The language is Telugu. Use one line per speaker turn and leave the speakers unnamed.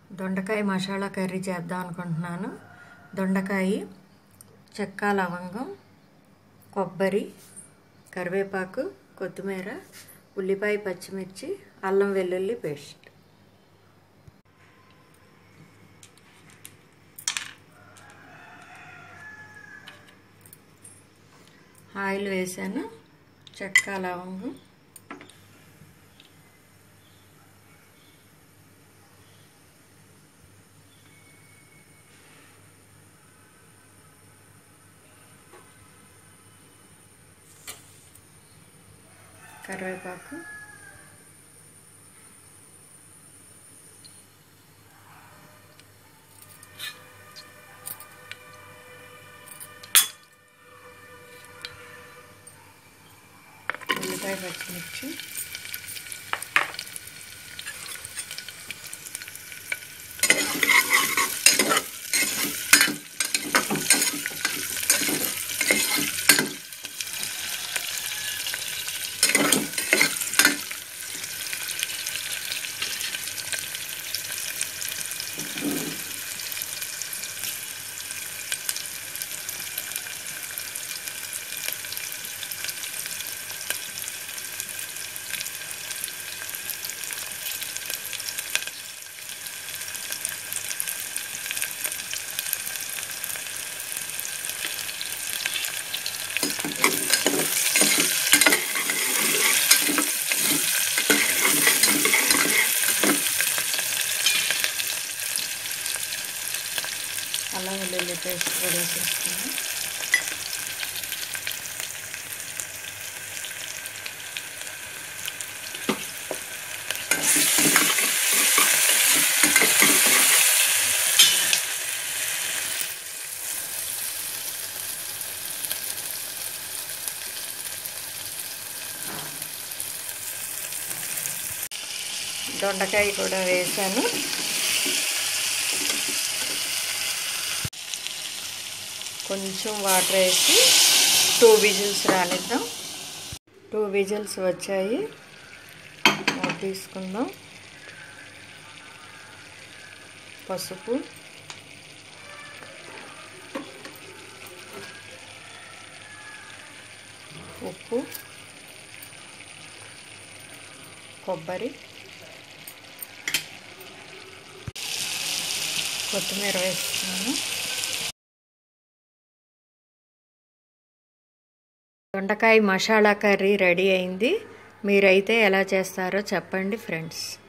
దొండకాయ మసాలా కర్రీ చేద్దాం అనుకుంటున్నాను దొండకాయ చెక్క లవంగం కొబ్బరి కరివేపాకు కొత్తిమీర ఉల్లిపాయ పచ్చిమిర్చి అల్లం వెల్లుల్లి పేస్ట్ ఆయిల్ వేసాను చెక్క లవంగం కరివేపాకు ఉల్లిపాయ పచ్చిమిర్చి అల్లం వెల్లుల్లి పేస్ట్ కూడా వేసేసుకున్నాం దొండకాయ కూడా వేసాను కొంచెం వాటర్ వేసి టూ విజిల్స్ రానిద్దాం టూ విజిల్స్ వచ్చాయి తీసుకుందాం పసుపు ఉప్పు కొబ్బరి కొత్తిమీర వేస్తున్నాను దొండకాయ మసాలా కర్రీ రెడీ అయింది మీరైతే ఎలా చేస్తారో చెప్పండి ఫ్రెండ్స్